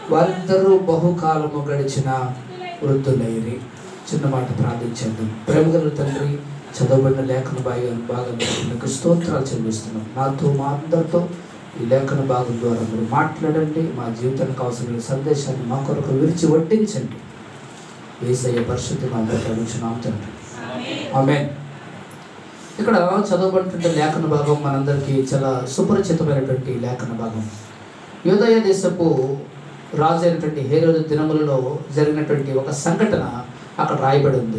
వారిద్దరూ బహుకాలము గడిచిన వృద్ధులైరి చిన్న మాట ప్రార్థించండి ప్రేమగల తండ్రి చదవబడిన లేఖన భాగం భాగం మీకు స్తోత్రాలు చెల్లిస్తున్నాం నాతో మా అందరితో ఈ లేఖన భాగం ద్వారా మీరు మాట్లాడండి మా జీవితానికి అవసరమైన సందేశాన్ని మా కొరకు విరిచి వడ్డించండి ఏసయ్య పరిశుద్ధి మా అడుగుచున్నాం తండ్రి ఆమె ఇక్కడ చదవబడుతున్న లేఖన భాగం మనందరికీ చాలా సుపరిచితమైనటువంటి లేఖన భాగం యోదయ దేశపు రాజు అయినటువంటి హేరోదు దినములలో జరిగినటువంటి ఒక సంఘటన అక్కడ రాయబడి ఉంది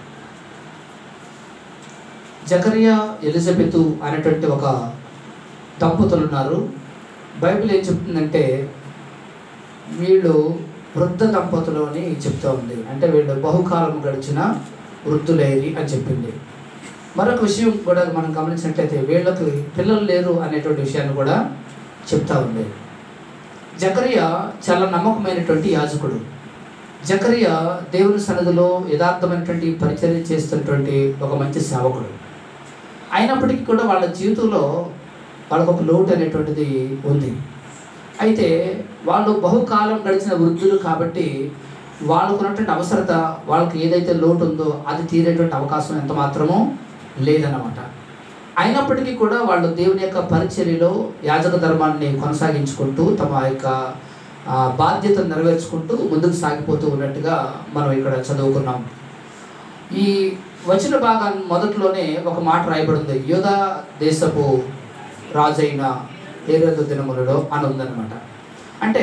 జకరియా ఎలిజబెత్ అనేటువంటి ఒక దంపతులు ఉన్నారు బైబిల్ ఏం చెప్తుందంటే వీళ్ళు వృద్ధ దంపతులు అని చెప్తా ఉంది అంటే వీళ్ళు బహుకాలం గడిచిన వృద్ధులేరి అని చెప్పింది మరొక విషయం కూడా మనం గమనించినట్లయితే వీళ్ళకి పిల్లలు లేరు అనేటువంటి విషయాన్ని కూడా చెప్తా ఉంది జకరియా చాలా నమ్మకమైనటువంటి యాజకుడు జకరియా దేవుని సన్నిధిలో యథార్థమైనటువంటి పరిచర్య చేస్తున్నటువంటి ఒక మంచి సేవకుడు అయినప్పటికీ కూడా వాళ్ళ జీవితంలో వాళ్ళకు ఒక లోటు అనేటువంటిది ఉంది అయితే వాళ్ళు బహుకాలం గడిచిన వృద్ధులు కాబట్టి వాళ్ళకు ఉన్నటువంటి అవసరత వాళ్ళకి ఏదైతే లోటు ఉందో అది తీరేటువంటి అవకాశం ఎంత మాత్రమో లేదన్నమాట అయినప్పటికీ కూడా వాళ్ళు దేవుని యొక్క పరిచర్యలో యాజక ధర్మాన్ని కొనసాగించుకుంటూ తమ యొక్క ఆ, బాధ్యతను నెరవేర్చుకుంటూ ముందుకు సాగిపోతూ ఉన్నట్టుగా మనం ఇక్కడ చదువుకున్నాం ఈ వచ్చిన భాగాన్ని మొదట్లోనే ఒక మాట రాయబడింది యోధా దేశపు రాజైన ఏరేదు దినములలో అని ఉందన్నమాట అంటే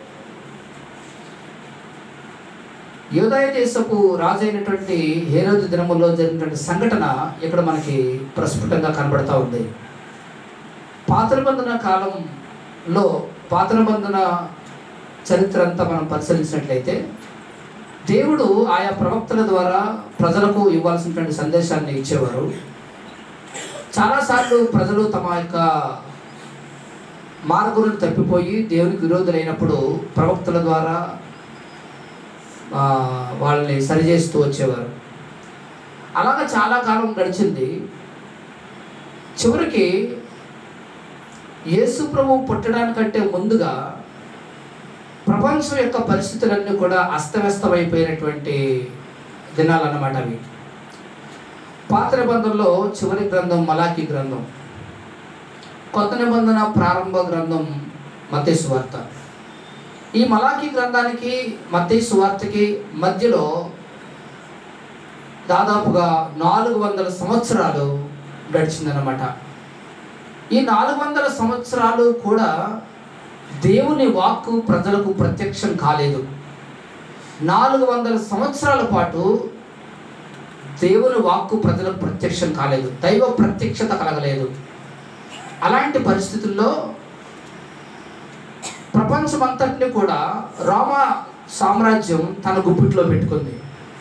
యోదయ దేశపు రాజైనటువంటి హేరోదు దినములో జరిగినటువంటి సంఘటన ఇక్కడ మనకి ప్రస్ఫుటంగా కనబడతా ఉంది పాత నిబంధన కాలంలో పాత నిబంధన చరిత్ర అంతా మనం పరిశీలించినట్లయితే దేవుడు ఆయా ప్రవక్తల ద్వారా ప్రజలకు ఇవ్వాల్సినటువంటి సందేశాన్ని ఇచ్చేవారు చాలాసార్లు ప్రజలు తమ యొక్క మార్గులను తప్పిపోయి దేవునికి విరోధులైనప్పుడు ప్రవక్తల ద్వారా ఆ, వాళ్ళని సరిచేస్తూ వచ్చేవారు అలాగా చాలా కాలం గడిచింది చివరికి యేసు ప్రభు పుట్టడానికంటే ముందుగా ప్రపంచం యొక్క పరిస్థితులన్నీ కూడా అస్తవ్యస్తమైపోయినటువంటి దినాలన్నమాట అవి పాత నిబంధనలో చివరి గ్రంథం మలాకి గ్రంథం కొత్త నిబంధన ప్రారంభ గ్రంథం మతే సువార్త ఈ మలాకి గ్రంథానికి మతే సువార్తకి మధ్యలో దాదాపుగా నాలుగు వందల సంవత్సరాలు గడిచిందనమాట ఈ నాలుగు వందల సంవత్సరాలు కూడా దేవుని వాక్కు ప్రజలకు ప్రత్యక్షం కాలేదు నాలుగు వందల సంవత్సరాల పాటు దేవుని వాక్కు ప్రజలకు ప్రత్యక్షం కాలేదు దైవ ప్రత్యక్షత కలగలేదు అలాంటి పరిస్థితుల్లో ప్రపంచమంతటిని కూడా రోమ సామ్రాజ్యం తన గుప్పిట్లో పెట్టుకుంది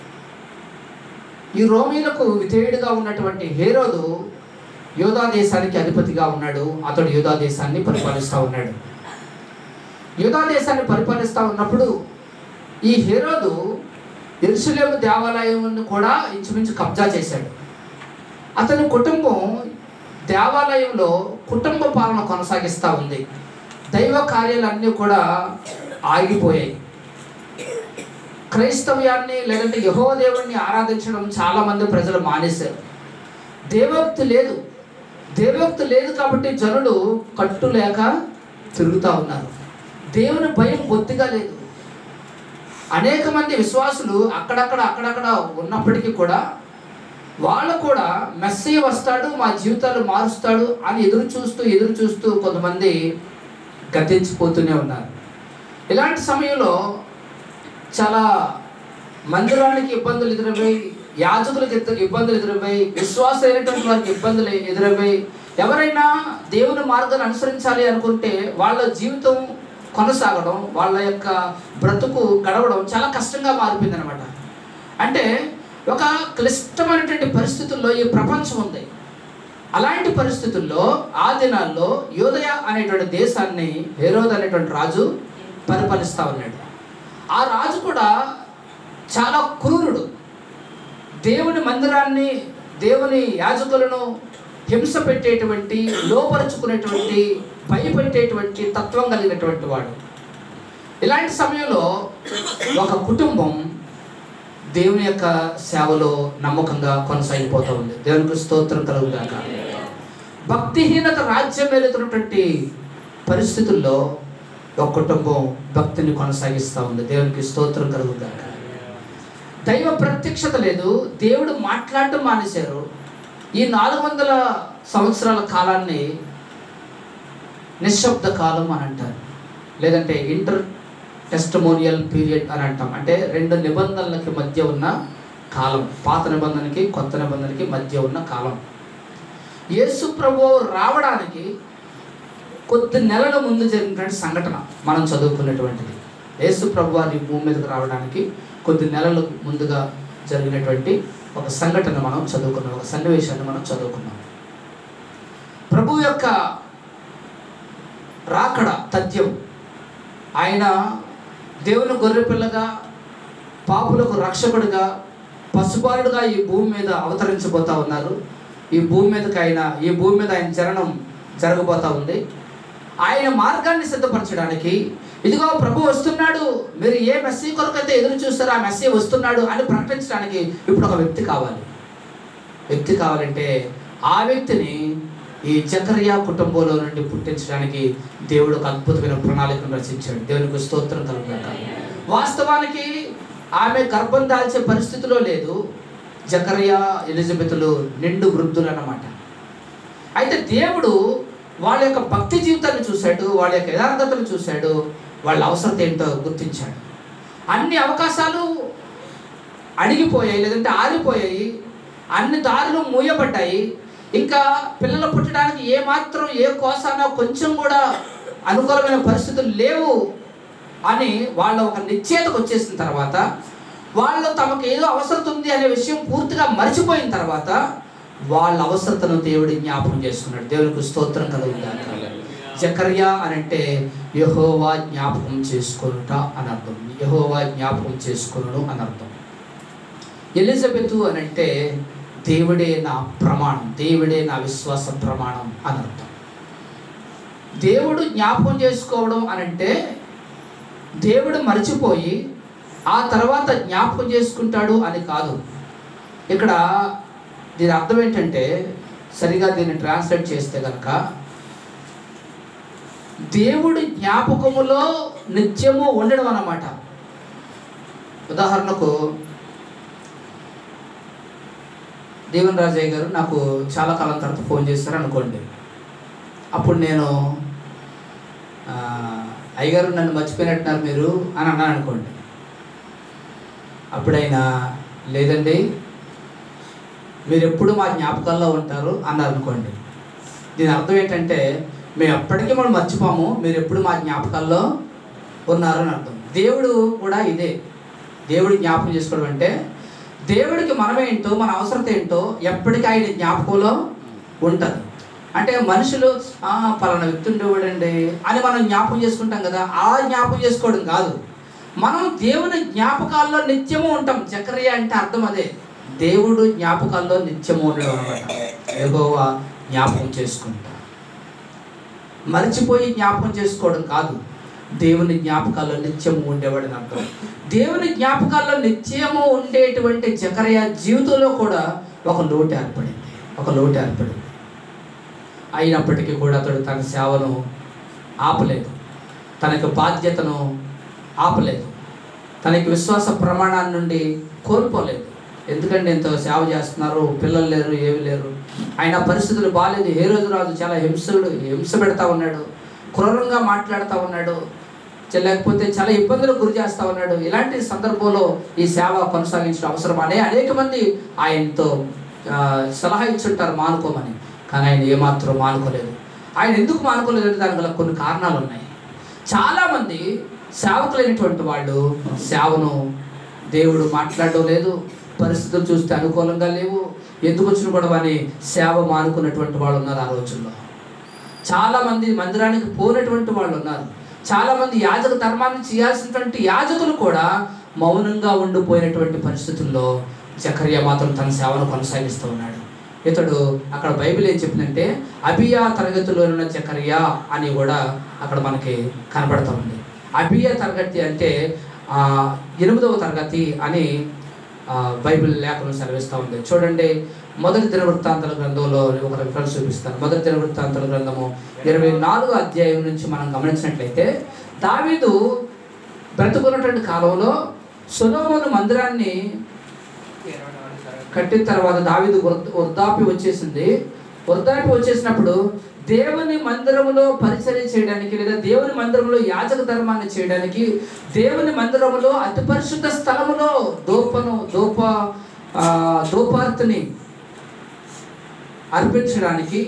ఈ రోమీలకు విధేయుడిగా ఉన్నటువంటి హేరోదు యోధా దేశానికి అధిపతిగా ఉన్నాడు అతడు యోధా దేశాన్ని పరిపాలిస్తూ ఉన్నాడు యోధా దేశాన్ని పరిపాలిస్తూ ఉన్నప్పుడు ఈ హేరోదు ఎరుసలేము దేవాలయం కూడా ఇంచుమించు కబ్జా చేశాడు అతని కుటుంబం దేవాలయంలో కుటుంబ పాలన కొనసాగిస్తూ ఉంది దైవ కార్యాలన్నీ కూడా ఆగిపోయాయి క్రైస్తవ్యాన్ని లేదంటే యహో దేవుణ్ణి ఆరాధించడం చాలామంది ప్రజలు మానేశారు దేవోక్తి లేదు దేవోక్తి లేదు కాబట్టి జనులు కట్టు లేక తిరుగుతూ ఉన్నారు దేవుని భయం బొత్తిగా లేదు అనేక మంది విశ్వాసులు అక్కడక్కడ అక్కడక్కడ ఉన్నప్పటికీ కూడా వాళ్ళు కూడా మెస్సయ్య వస్తాడు మా జీవితాలు మారుస్తాడు అని ఎదురు చూస్తూ ఎదురు చూస్తూ కొంతమంది గతించిపోతూనే ఉన్నారు ఇలాంటి సమయంలో చాలా మందిరానికి ఇబ్బందులు ఎదురవ్వాయి యాజకులకు ఎత్తు- ఇబ్బందులు ఎదురవ్వాయి విశ్వాసమైనటువంటి వారికి ఇబ్బందులు ఎదురవ్వాయి ఎవరైనా దేవుని మార్గాన్ని అనుసరించాలి అనుకుంటే వాళ్ళ జీవితం కొనసాగడం వాళ్ళ యొక్క బ్రతుకు గడవడం చాలా కష్టంగా మారిపోయింది అనమాట అంటే ఒక క్లిష్టమైనటువంటి పరిస్థితుల్లో ఈ ప్రపంచం ఉంది అలాంటి పరిస్థితుల్లో ఆ దినాల్లో యోదయ అనేటువంటి దేశాన్ని హేరోద్ అనేటువంటి రాజు పరిపాలిస్తూ ఉన్నాడు ఆ రాజు కూడా చాలా క్రూరుడు దేవుని మందిరాన్ని దేవుని యాజకులను హింస పెట్టేటువంటి లోపరుచుకునేటువంటి భయపెట్టేటువంటి తత్వం కలిగినటువంటి వాడు ఇలాంటి సమయంలో ఒక కుటుంబం దేవుని యొక్క సేవలో నమ్మకంగా కొనసాగిపోతూ ఉంది దేవునికి స్తోత్రం కలుగుగాక భక్తిహీనత రాజ్యం వెళుతున్నటువంటి పరిస్థితుల్లో ఒక కుటుంబం భక్తిని కొనసాగిస్తూ ఉంది దేవునికి స్తోత్రం కలుగుగాక దైవ ప్రత్యక్షత లేదు దేవుడు మాట్లాడటం మానేశారు ఈ నాలుగు వందల సంవత్సరాల కాలాన్ని నిశ్శబ్ద కాలం అని అంటారు లేదంటే ఇంటర్ టెస్టమోనియల్ పీరియడ్ అని అంటాం అంటే రెండు నిబంధనలకి మధ్య ఉన్న కాలం పాత నిబంధనకి కొత్త నిబంధనకి మధ్య ఉన్న కాలం యేసు ప్రభు రావడానికి కొద్ది నెలల ముందు జరిగినటువంటి సంఘటన మనం చదువుకున్నటువంటిది యేసు ప్రభు వారి భూమి మీదకి రావడానికి కొద్ది నెలల ముందుగా జరిగినటువంటి ఒక సంఘటన మనం చదువుకున్నాం ఒక సన్నివేశాన్ని మనం చదువుకున్నాం ప్రభు యొక్క రాకడ తథ్యం ఆయన దేవుని గొర్రెపిల్లగా పాపులకు రక్షకుడిగా పసుపారుడుగా ఈ భూమి మీద అవతరించబోతా ఉన్నారు ఈ భూమి మీదకి ఆయన ఈ భూమి మీద ఆయన జననం జరగబోతా ఉంది ఆయన మార్గాన్ని సిద్ధపరచడానికి ఇదిగో ప్రభు వస్తున్నాడు మీరు ఏ మెస్సీ కొరకైతే ఎదురు చూస్తారో ఆ మెస్సీ వస్తున్నాడు అని ప్రకటించడానికి ఇప్పుడు ఒక వ్యక్తి కావాలి వ్యక్తి కావాలంటే ఆ వ్యక్తిని ఈ జకరియా కుటుంబంలో నుండి పుట్టించడానికి దేవుడు ఒక అద్భుతమైన ప్రణాళికను రచించాడు దేవునికి స్తోత్రం కలుగుతాక వాస్తవానికి ఆమె గర్భం దాల్చే పరిస్థితిలో లేదు జకరియా ఎలిజబెత్లు నిండు వృద్ధులు అన్నమాట అయితే దేవుడు వాళ్ళ యొక్క భక్తి జీవితాన్ని చూశాడు వాళ్ళ యొక్క యథార్థతను చూశాడు వాళ్ళ అవసరత ఏంటో గుర్తించాడు అన్ని అవకాశాలు అడిగిపోయాయి లేదంటే ఆరిపోయాయి అన్ని దారులు మూయబడ్డాయి ఇంకా పిల్లలు పుట్టడానికి ఏ మాత్రం ఏ కోసానో కొంచెం కూడా అనుకూలమైన పరిస్థితులు లేవు అని వాళ్ళ ఒక నిశ్చేతకు వచ్చేసిన తర్వాత వాళ్ళు తమకు ఏదో అవసరం ఉంది అనే విషయం పూర్తిగా మర్చిపోయిన తర్వాత వాళ్ళ అవసరతను దేవుడి జ్ఞాపకం చేసుకున్నాడు దేవునికి స్తోత్రం కలుగుతాక జకర్యా అని అంటే యహోవా జ్ఞాపకం చేసుకొనుట అని అర్థం యహోవా జ్ఞాపకం చేసుకొనుడు అని అర్థం ఎలిజబెత్ అని అంటే దేవుడే నా ప్రమాణం దేవుడే నా విశ్వాస ప్రమాణం అని అర్థం దేవుడు జ్ఞాపకం చేసుకోవడం అని అంటే దేవుడు మర్చిపోయి ఆ తర్వాత జ్ఞాపకం చేసుకుంటాడు అని కాదు ఇక్కడ దీని అర్థం ఏంటంటే సరిగా దీన్ని ట్రాన్స్లేట్ చేస్తే కనుక దేవుడి జ్ఞాపకములో నిత్యము ఉండడం అన్నమాట ఉదాహరణకు దేవన్ రాజయ్య గారు నాకు చాలా కాలం తర్వాత ఫోన్ చేస్తారు అనుకోండి అప్పుడు నేను ఆ, అయ్యగారు నన్ను మర్చిపోయినట్టున్నారు మీరు అని అన్నాను అనుకోండి అప్పుడైనా లేదండి మీరు ఎప్పుడు మా జ్ఞాపకాల్లో ఉంటారు అన్నారు అనుకోండి దీని అర్థం ఏంటంటే మేము ఎప్పటికీ మనం మర్చిపోము మీరు ఎప్పుడు మా జ్ఞాపకాల్లో ఉన్నారు అని అర్థం దేవుడు కూడా ఇదే దేవుడి జ్ఞాపకం చేసుకోవడం అంటే దేవుడికి మనమేంటో మన అవసరత ఏంటో ఎప్పటికీ ఆయన జ్ఞాపకంలో ఉంటుంది అంటే మనుషులు "ఆ, పలానా వ్యక్తి ఉండేవాడండి అని మనం జ్ఞాపకం చేసుకుంటాం కదా ఆ జ్ఞాపకం చేసుకోవడం కాదు మనం దేవుని జ్ఞాపకాల్లో నిత్యము ఉంటాం చక్రియ అంటే అర్థం అదే దేవుడు జ్ఞాపకాల్లో నిత్యము ఉండడం అనమాట ఎగోవా జ్ఞాపకం చేసుకుంటా మర్చిపోయి జ్ఞాపకం చేసుకోవడం కాదు దేవుని జ్ఞాపకాల్లో నిత్యము ఉండేవాడని అర్థం దేవుని జ్ఞాపకాల్లో నిత్యము ఉండేటువంటి జకరయ జీవితంలో కూడా ఒక లోటు ఏర్పడింది ఒక లోటు ఏర్పడింది అయినప్పటికీ కూడా అతడు తన సేవను ఆపలేదు తనకు బాధ్యతను ఆపలేదు తనకి విశ్వాస ప్రమాణాన్ని నుండి కోల్పోలేదు ఎందుకంటే ఎంతో సేవ చేస్తున్నారు పిల్లలు లేరు ఏమి లేరు ఆయన పరిస్థితులు బాగాలేదు ఏ రోజు రాజు చాలా హింసడు హింస పెడతా ఉన్నాడు క్రూరంగా మాట్లాడుతూ ఉన్నాడు చ- లేకపోతే చాలా ఇబ్బందులకు గురి చేస్తూ ఉన్నాడు ఇలాంటి సందర్భంలో ఈ సేవ కొనసాగించడం అవసరం అనే అనేక మంది ఆయనతో ఆ, సలహా ఇచ్చుంటారు మానుకోమని కానీ ఆయన ఏమాత్రం మానుకోలేదు ఆయన ఎందుకు మానుకోలేదు అంటే దానికి గల కొన్ని కారణాలు ఉన్నాయి చాలామంది సేవకులైనటువంటి వాళ్ళు సేవను దేవుడు మాట్లాడడం లేదు పరిస్థితులు చూస్తే అనుకూలంగా లేవు ఎందుకు వచ్చిన గొడవ అని సేవ మానుకున్నటువంటి వాళ్ళు ఉన్నారు ఆ రోజుల్లో చాలామంది మందిరానికి పోనటువంటి వాళ్ళు ఉన్నారు చాలామంది యాజక ధర్మాన్ని చేయాల్సినటువంటి యాజకులు కూడా మౌనంగా ఉండిపోయినటువంటి పరిస్థితుల్లో జకర్య మాత్రం తన సేవను కొనసాగిస్తూ ఉన్నాడు ఇతడు అక్కడ బైబిల్ ఏం చెప్పిందంటే అబియా తరగతిలో ఉన్న జకర్య అని కూడా అక్కడ మనకి కనబడతా ఉంది అభియ తరగతి అంటే ఆ, ఎనిమిదవ తరగతి అని ఆ, బైబిల్ లేఖనం సెలవిస్తూ ఉంది చూడండి మొదటి దినవృత్తాంతాల గ్రంథంలో ఒక రిఫరెన్స్ చూపిస్తాను మొదటి దినవృత్తాంతాల గ్రంథము ఇరవై నాలుగో అధ్యాయం నుంచి మనం గమనించినట్లయితే దావీదు బ్రతుకున్నటువంటి కాలంలో సొలోమోను మందిరాన్ని కట్టిన తర్వాత దావీదు వృద్ధ- వృద్ధాప్య వచ్చేసింది వృద్ధాప్య వచ్చేసినప్పుడు దేవుని మందిరములో పరిచర్య చేయడానికి లేదా దేవుని మందిరంలో యాజక ధర్మాన్ని చేయడానికి దేవుని మందిరములో అతి పరిశుద్ధ స్థలములో దోపను దోప ఆ, దోపార్తిని అర్పించడానికి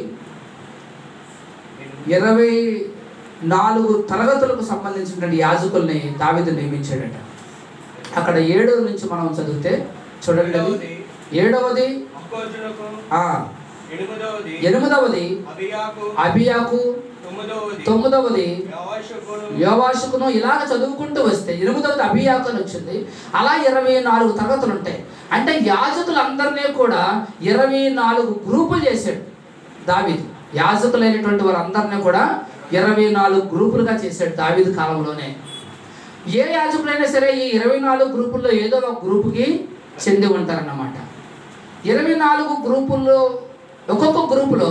ఇరవై నాలుగు తరగతులకు సంబంధించినటువంటి యాజకుల్ని దావీదు నియమించాడట అక్కడ ఏడవ నుంచి మనం చదివితే చూడండి అది ఏడవది ఏడవది అక్కోజునకు ఆ ఎనిమిదవది ఎనిమిదవది అబియాకు అబియాకు తొమ్మిదవది తొమ్మిదవది యెహోషుకును యోవాషుకును ఇలాగ చదువుకుంటూ వస్తే ఎనిమిదవది అభియాకు అని వచ్చింది అలా ఇరవై నాలుగు తరగతులు ఉంటాయి అంటే యాజకులందరినీ కూడా ఇరవై నాలుగు గ్రూపులు చేశాడు దావీదు యాజకులైనటువంటి వారందరినీ కూడా ఇరవై నాలుగు గ్రూపులుగా చేశాడు దావీదు కాలంలోనే ఏ యాజకులైనా సరే ఈ ఇరవై నాలుగు గ్రూపుల్లో ఏదో ఒక గ్రూపుకి చెంది ఉంటారన్నమాట ఇరవై నాలుగు గ్రూపుల్లో ఒక్కొక్క గ్రూపులో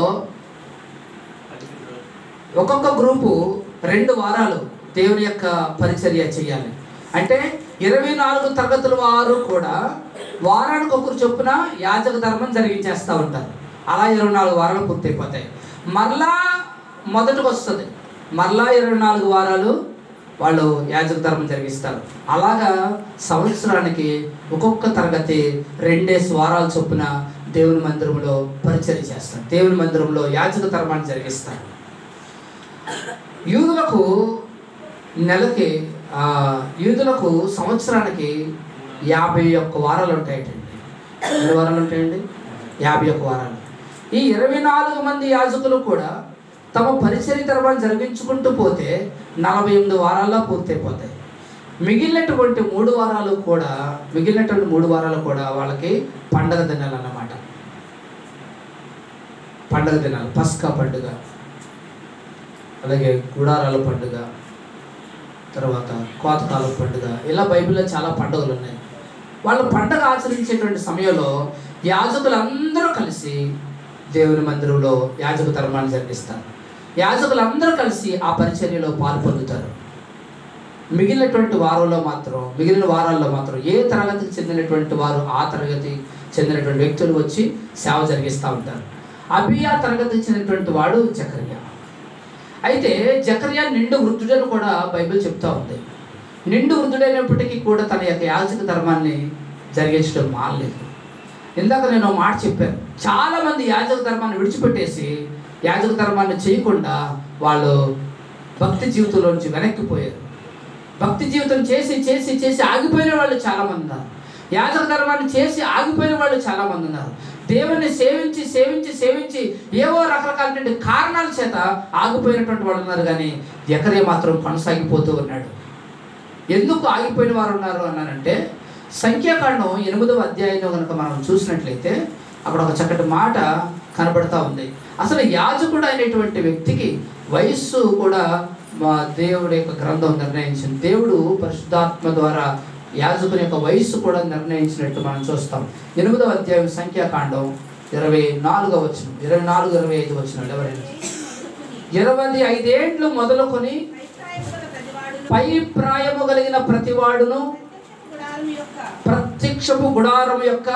ఒక్కొక్క గ్రూపు రెండు వారాలు దేవుని యొక్క పరిచర్య చేయాలి అంటే ఇరవై నాలుగు తరగతుల వారు కూడా వారానికి ఒకరు చొప్పున యాజక ధర్మం జరిగించేస్తూ ఉంటారు అలా ఇరవై నాలుగు వారాలు పూర్తయిపోతాయి మరలా మొదటికి వస్తుంది మరలా ఇరవై నాలుగు వారాలు వాళ్ళు యాజక ధర్మం జరిగిస్తారు అలాగా సంవత్సరానికి ఒక్కొక్క తరగతి రెండేసి వారాల చొప్పున దేవుని మందిరంలో పరిచర్య చేస్తారు దేవుని మందిరంలో యాజక ధర్మాన్ని జరిగిస్తారు యూదులకు నెలకి ఆ, యూదులకు సంవత్సరానికి యాభై ఒక్క వారాలు ఉంటాయటండి ఎన్ని వారాలు ఉంటాయండి యాభై ఒక్క వారాలు ఈ ఇరవై నాలుగు మంది యాజకులు కూడా తమ పరిచర్య ధర్మాన్ని జరిగించుకుంటూ పోతే నలభై ఎనిమిది వారాల్లో పూర్తయిపోతాయి మిగిలినటువంటి మూడు వారాలు కూడా మిగిలినటువంటి మూడు వారాలు కూడా వాళ్ళకి పండగ దినాలు అన్నమాట పండగ దినాలు పస్కా పండుగ అలాగే గుడారాల పండుగ తర్వాత కోతకాల పండుగ ఇలా బైబిల్లో చాలా పండుగలు ఉన్నాయి వాళ్ళు పండగ ఆచరించేటువంటి సమయంలో యాజకులందరూ కలిసి దేవుని మందిరంలో యాజక ధర్మాన్ని జరిగిస్తారు యాజకులందరూ కలిసి ఆ పరిచర్యలో పాలు పొందుతారు మిగిలినటువంటి వారంలో మాత్రం మిగిలిన వారాల్లో మాత్రం ఏ తరగతికి చెందినటువంటి వారు ఆ తరగతి చెందినటువంటి వ్యక్తులు వచ్చి సేవ జరిగిస్తూ ఉంటారు అబియా తరగతికి చెందినటువంటి వాడు జకర్యా అయితే జకర్యా నిండు వృద్ధుడని కూడా బైబిల్ చెప్తా ఉంది నిండు వృద్ధుడైనప్పటికీ కూడా తన యొక్క యాజక ధర్మాన్ని జరిగించడం మానలేదు ఇందాక నేను ఒక మాట చెప్పాను చాలా మంది యాజక ధర్మాన్ని విడిచిపెట్టేసి యాజక ధర్మాన్ని చేయకుండా వాళ్ళు భక్తి జీవితంలో నుంచి వెనక్కిపోయారు భక్తి జీవితం చేసి చేసి చేసి ఆగిపోయిన వాళ్ళు చాలా మంది ఉన్నారు యాజక ధర్మాన్ని చేసి ఆగిపోయిన వాళ్ళు చాలా మంది ఉన్నారు దేవుని సేవించి సేవించి సేవించి ఏవో రకరకాలైన కారణాల చేత ఆగిపోయినటువంటి వాళ్ళు ఉన్నారు కానీ ఎక్కడే మాత్రం కొనసాగిపోతూ ఉన్నాడు ఎందుకు ఆగిపోయిన వారు ఉన్నారు అన్నారంటే సంఖ్యాకాండం ఎనిమిదవ అధ్యాయంలో కనుక మనం చూసినట్లయితే అక్కడ ఒక చక్కటి మాట కనబడతా ఉంది అసలు యాజకుడు అయినటువంటి వ్యక్తికి వయస్సు కూడా మా దేవుడి యొక్క గ్రంథం నిర్ణయించింది దేవుడు పరిశుద్ధాత్మ ద్వారా యాజకుని యొక్క వయస్సు కూడా నిర్ణయించినట్టు మనం చూస్తాం ఎనిమిదవ అధ్యాయం సంఖ్యాకాండం ఇరవై నాలుగవ వచ్చిన ఇరవై నాలుగు ఇరవై ఐదు వచ్చిన ఎవరైనా ఇరవై ఐదేండ్లు మొదలుకొని పై ప్రాయము కలిగిన ప్రతివాడును ప్రత్యక్షపు గుడారం యొక్క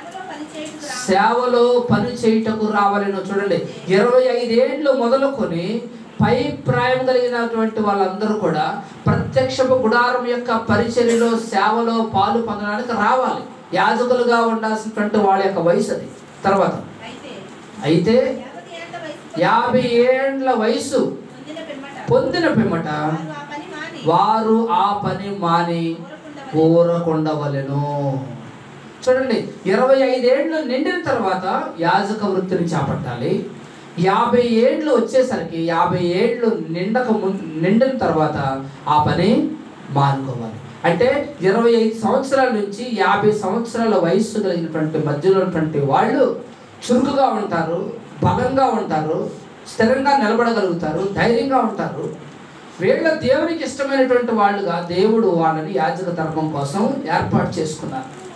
సేవలో పని చేయుటకు రావాలను చూడండి ఇరవై ఐదేండ్లు మొదలుకొని పై ప్రాయం కలిగినటువంటి వాళ్ళందరూ కూడా ప్రత్యక్షపు గుడారం యొక్క పరిచర్యలో సేవలో పాలు పొందడానికి రావాలి యాజకులుగా ఉండాల్సినటువంటి వాళ్ళ యొక్క వయసు అది తర్వాత అయితే యాభై ఏండ్ల వయసు పొందిన పిమ్మట వారు ఆ పని మాని కోరకుండవలెను చూడండి ఇరవై ఐదేండ్లు నిండిన తర్వాత యాజక వృత్తిని చేపట్టాలి యాభై ఏండ్లు వచ్చేసరికి యాభై ఏండ్లు నిండక ముం- నిండిన తర్వాత ఆ పని మానుకోవాలి అంటే ఇరవై ఐదు సంవత్సరాల నుంచి యాభై సంవత్సరాల వయస్సు కలిగినటువంటి మధ్యలో ఉన్నటువంటి వాళ్ళు చురుకుగా ఉంటారు బలంగా ఉంటారు స్థిరంగా నిలబడగలుగుతారు ధైర్యంగా ఉంటారు వీళ్ళ దేవునికి ఇష్టమైనటువంటి వాళ్ళుగా దేవుడు వాళ్ళని యాజక ధర్మం కోసం ఏర్పాటు చేసుకున్నారు